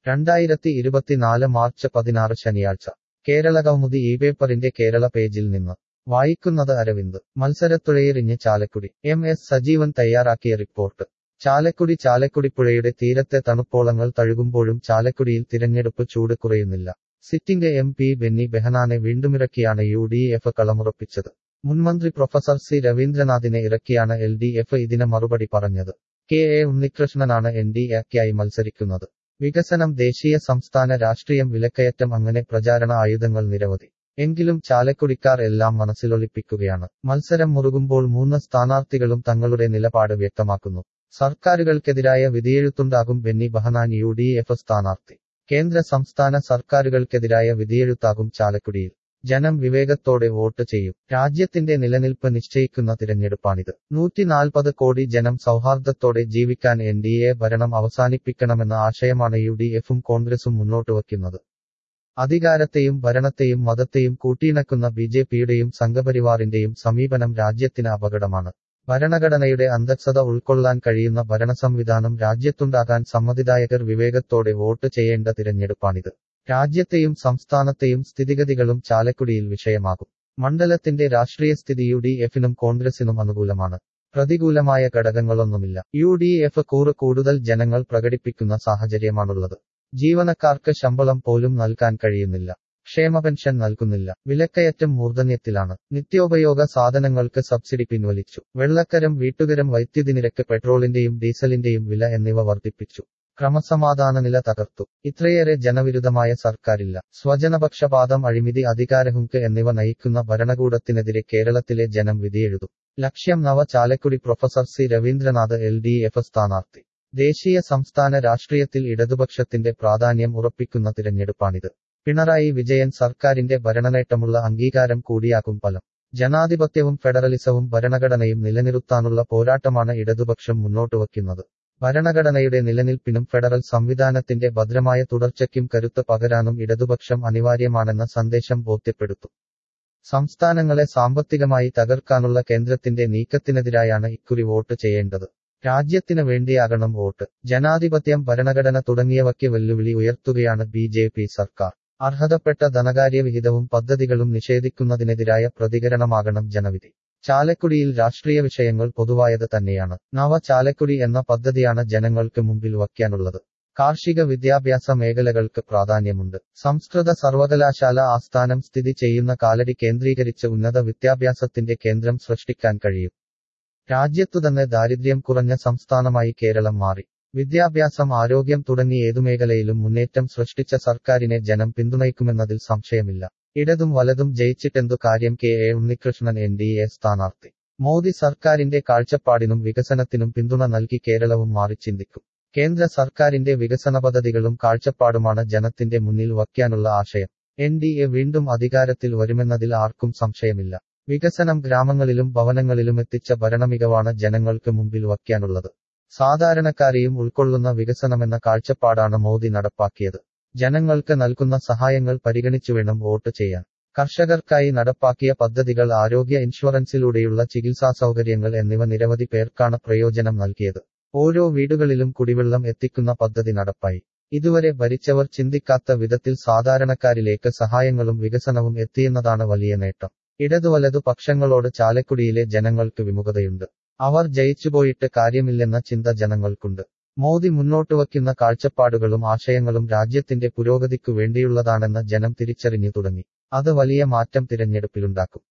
രണ്ടായിരത്തി ഇരുപത്തിനാല് മാർച്ച് പതിനാറ് ശനിയാഴ്ച കേരള കൗമുദി ഈ പേപ്പറിന്റെ കേരള പേജിൽ നിന്ന് വായിക്കുന്നത് അരവിന്ദ് മത്സരത്തുഴയെറിഞ്ഞ് ചാലക്കുടി എം എസ് സജീവൻ തയ്യാറാക്കിയ റിപ്പോർട്ട് ചാലക്കുടി ചാലക്കുടി പുഴയുടെ തീരത്തെ തണുപ്പോളങ്ങൾ തഴുകുമ്പോഴും ചാലക്കുടിയിൽ തിരഞ്ഞെടുപ്പ് ചൂട് കുറയുന്നില്ല സിറ്റിംഗ് എം പി ബെന്നി ബെഹനാനെ വീണ്ടുമിറക്കിയാണ് യു ഡി എഫ് കളമുറപ്പിച്ചത് മുൻമന്ത്രി പ്രൊഫസർ സി രവീന്ദ്രനാഥിനെ ഇറക്കിയാണ് എൽ ഡി എഫ് ഇതിന് മറുപടി പറഞ്ഞത് കെ എ ഉണ്ണികൃഷ്ണനാണ് എൻ ഡി എക്കായി മത്സരിക്കുന്നത് വികസനം ദേശീയ സംസ്ഥാന രാഷ്ട്രീയം വിലക്കയറ്റം അങ്ങനെ പ്രചാരണ ആയുധങ്ങൾ നിരവധി എങ്കിലും ചാലക്കുടിക്കാർ എല്ലാം മനസ്സിലൊളിപ്പിക്കുകയാണ് മത്സരം മുറുകുമ്പോൾ മൂന്ന് സ്ഥാനാർത്ഥികളും തങ്ങളുടെ നിലപാട് വ്യക്തമാക്കുന്നു സർക്കാരുകൾക്കെതിരായ വിധിയെഴുത്തുണ്ടാകും Benny Behanan U D F സ്ഥാനാർത്ഥി കേന്ദ്ര സംസ്ഥാന സർക്കാരുകൾക്കെതിരായ വിധിയെഴുത്താകും ചാലക്കുടിയിൽ ജനം വിവേകത്തോടെ വോട്ട് ചെയ്യും രാജ്യത്തിന്റെ നിലനിൽപ്പ് നിശ്ചയിക്കുന്ന തിരഞ്ഞെടുപ്പാണിത് നൂറ്റിനാൽപ്പത് കോടി ജനം സൗഹാർദ്ദത്തോടെ ജീവിക്കാൻ എൻ ഡി എ ഭരണം അവസാനിപ്പിക്കണമെന്ന ആശയമാണ് യു ഡി എഫും കോൺഗ്രസും മുന്നോട്ട് വയ്ക്കുന്നത് അധികാരത്തെയും ഭരണത്തെയും മതത്തെയും കൂട്ടിയിണക്കുന്ന ബി ജെ പിയുടെയും സംഘപരിവാറിന്റെയും സമീപനം രാജ്യത്തിന് അപകടമാണ് ഭരണഘടനയുടെ അന്തസ്സത ഉൾക്കൊള്ളാൻ കഴിയുന്ന ഭരണസംവിധാനം രാജ്യത്തുണ്ടാകാൻ സമ്മതിദായകർ വിവേകത്തോടെ വോട്ട് ചെയ്യേണ്ട തിരഞ്ഞെടുപ്പാണിത് രാജ്യത്തെയും സംസ്ഥാനത്തെയും സ്ഥിതിഗതികളും ചാലക്കുടിയിൽ വിഷയമാകും മണ്ഡലത്തിന്റെ രാഷ്ട്രീയ സ്ഥിതി യു ഡി എഫിനും കോൺഗ്രസിനും അനുകൂലമാണ് പ്രതികൂലമായ ഘടകങ്ങളൊന്നുമില്ല യു ഡി എഫ് കൂറ് കൂടുതൽ ജനങ്ങൾ പ്രകടിപ്പിക്കുന്ന സാഹചര്യമാണുള്ളത് ജീവനക്കാർക്ക് ശമ്പളം പോലും നൽകാൻ കഴിയുന്നില്ല ക്ഷേമ പെൻഷൻ നൽകുന്നില്ല വിലക്കയറ്റം മൂർധന്യത്തിലാണ് നിത്യോപയോഗ സാധനങ്ങൾക്ക് സബ്സിഡി പിൻവലിച്ചു വെള്ളക്കരം വീട്ടുകരം വൈദ്യുതി നിരക്ക് പെട്രോളിന്റെയും ഡീസലിന്റെയും വില എന്നിവ വർദ്ധിപ്പിച്ചു ക്രമസമാധാന നില തകർത്തു ഇത്രയേറെ ജനവിരുദ്ധമായ സർക്കാരില്ല സ്വജനപക്ഷപാതം അഴിമതി അധികാരഹുങ്ക് എന്നിവ നയിക്കുന്ന ഭരണകൂടത്തിനെതിരെ കേരളത്തിലെ ജനം വിധിയെഴുതും ലക്ഷ്യം നവ Chalakudy professor C Raveendranath L D F സ്ഥാനാർത്ഥി ദേശീയ സംസ്ഥാന രാഷ്ട്രീയത്തിൽ ഇടതുപക്ഷത്തിന്റെ പ്രാധാന്യം ഉറപ്പിക്കുന്ന തിരഞ്ഞെടുപ്പാണിത് പിണറായി വിജയൻ സർക്കാരിന്റെ ഭരണനേട്ടമുള്ള അംഗീകാരം കൂടിയാകും ഫലം ജനാധിപത്യവും ഫെഡറലിസവും ഭരണഘടനയും നിലനിർത്താനുള്ള പോരാട്ടമാണ് ഇടതുപക്ഷം മുന്നോട്ട് വയ്ക്കുന്നത് ഭരണഘടനയുടെ നിലനിൽപ്പിനും ഫെഡറൽ സംവിധാനത്തിന്റെ ഭദ്രമായ തുടർച്ചയ്ക്കും കരുത്ത് പകരാനും ഇടതുപക്ഷം അനിവാര്യമാണെന്ന സന്ദേശം ബോധ്യപ്പെടുത്തും സംസ്ഥാനങ്ങളെ സാമ്പത്തികമായി തകർക്കാനുള്ള കേന്ദ്രത്തിന്റെ നീക്കത്തിനെതിരായാണ് ഇക്കുറി വോട്ട് ചെയ്യേണ്ടത് രാജ്യത്തിന് വേണ്ടിയാകണം വോട്ട് ജനാധിപത്യം ഭരണഘടന തുടങ്ങിയവയ്ക്ക് വെല്ലുവിളി ഉയർത്തുകയാണ് ബി ജെ പി സർക്കാർ അർഹതപ്പെട്ട ധനകാര്യ വിഹിതവും പദ്ധതികളും നിഷേധിക്കുന്നതിനെതിരായ പ്രതികരണമാകണം ജനവിധി ചാലക്കുടിയിൽ രാഷ്ട്രീയ വിഷയങ്ങൾ പൊതുവായത് തന്നെയാണ് നവ ചാലക്കുടി എന്ന പദ്ധതിയാണ് ജനങ്ങൾക്ക് മുമ്പിൽ വയ്ക്കാനുള്ളത് കാർഷിക വിദ്യാഭ്യാസ മേഖലകൾക്ക് പ്രാധാന്യമുണ്ട് സംസ്കൃത സർവകലാശാല ആസ്ഥാനം സ്ഥിതി ചെയ്യുന്ന കാലടി കേന്ദ്രീകരിച്ച് ഉന്നത വിദ്യാഭ്യാസത്തിന്റെ കേന്ദ്രം സൃഷ്ടിക്കാൻ കഴിയും രാജ്യത്തുതന്നെ ദാരിദ്ര്യം കുറഞ്ഞ സംസ്ഥാനമായി കേരളം മാറി വിദ്യാഭ്യാസം ആരോഗ്യം തുടങ്ങി ഏതു മേഖലയിലും മുന്നേറ്റം സൃഷ്ടിച്ച സർക്കാരിനെ ജനം പിന്തുണയ്ക്കുമെന്നതിൽ സംശയമില്ല ഇടതും വലതും ജയിച്ചിട്ടെന്തു കാര്യം K A Unnikrishnan N D A സ്ഥാനാർത്ഥി മോദി സർക്കാരിന്റെ കാഴ്ചപ്പാടിനും വികസനത്തിനും പിന്തുണ നൽകി കേരളവും മാറി ചിന്തിക്കും കേന്ദ്ര സർക്കാരിന്റെ വികസന പദ്ധതികളും കാഴ്ചപ്പാടുമാണ് ജനത്തിന്റെ മുന്നിൽ വയ്ക്കാനുള്ള ആശയം എൻ ഡി എ വീണ്ടും അധികാരത്തിൽ വരുമെന്നതിൽ ആർക്കും സംശയമില്ല വികസനം ഗ്രാമങ്ങളിലും ഭവനങ്ങളിലും എത്തിച്ച ഭരണമികവാണ് ജനങ്ങൾക്ക് മുമ്പിൽ വയ്ക്കാനുള്ളത് സാധാരണക്കാരെയും ഉൾക്കൊള്ളുന്ന വികസനമെന്ന കാഴ്ചപ്പാടാണ് മോദി നടപ്പാക്കിയത് ജനങ്ങൾക്ക് നൽകുന്ന സഹായങ്ങൾ പരിഗണിച്ചു വേണം വോട്ട് ചെയ്യാൻ കർഷകർക്കായി നടപ്പാക്കിയ പദ്ധതികൾ ആരോഗ്യ ഇൻഷുറൻസിലൂടെയുള്ള ചികിത്സാ സൗകര്യങ്ങൾ എന്നിവ നിരവധി പേർക്കാണ് പ്രയോജനം നൽകിയത് ഓരോ വീടുകളിലും കുടിവെള്ളം എത്തിക്കുന്ന പദ്ധതി നടപ്പായി ഇതുവരെ ഭരിച്ചവർ ചിന്തിക്കാത്ത വിധത്തിൽ സാധാരണക്കാരിലേക്ക് സഹായങ്ങളും വികസനവും എത്തിയെന്നതാണ് വലിയ നേട്ടം ഇടതുവലതു പക്ഷങ്ങളോട് ചാലക്കുടിയിലെ ജനങ്ങൾക്ക് വിമുഖതയുണ്ട് അവർ ജയിച്ചുപോയിട്ട് കാര്യമില്ലെന്ന ചിന്ത ജനങ്ങൾക്കുണ്ട് മോദി മുന്നോട്ട് വയ്ക്കുന്ന കാഴ്ചപ്പാടുകളും ആശയങ്ങളും രാജ്യത്തിന്റെ പുരോഗതിക്കു വേണ്ടിയുള്ളതാണെന്ന് ജനം തിരിച്ചറിഞ്ഞു തുടങ്ങി അത് വലിയ മാറ്റം തിരഞ്ഞെടുപ്പിലുണ്ടാക്കും